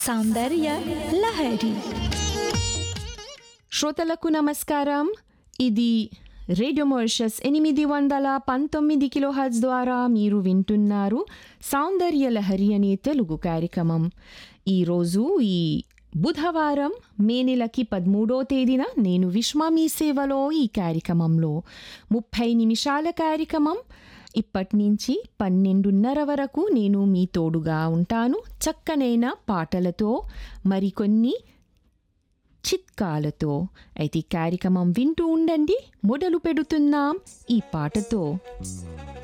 సౌందర్య లహరి శ్రోతలకు నమస్కారం ఇది రేడియో మోరిషస్ ఎనిమిది వందల పంతొమ్మిది కిలోహర్జ్ ద్వారా మీరు వింటున్నారు సౌందర్య లహరి అనే తెలుగు కార్యక్రమం ఈరోజు ఈ బుధవారం మే నెలకి పదమూడో తేదీన నేను విశ్వ మీ సేవలో ఈ కార్యక్రమంలో ముప్పై నిమిషాల కార్యక్రమం ఇప్పటి నుంచి పన్నెండున్నర వరకు నేను మీ తోడుగా ఉంటాను చక్కనైన పాటలతో మరికొన్ని చిట్కాలతో అయితే ఈ కార్యక్రమం వింటూ ఉండండి మొదలు పెడుతున్నాం ఈ పాటతో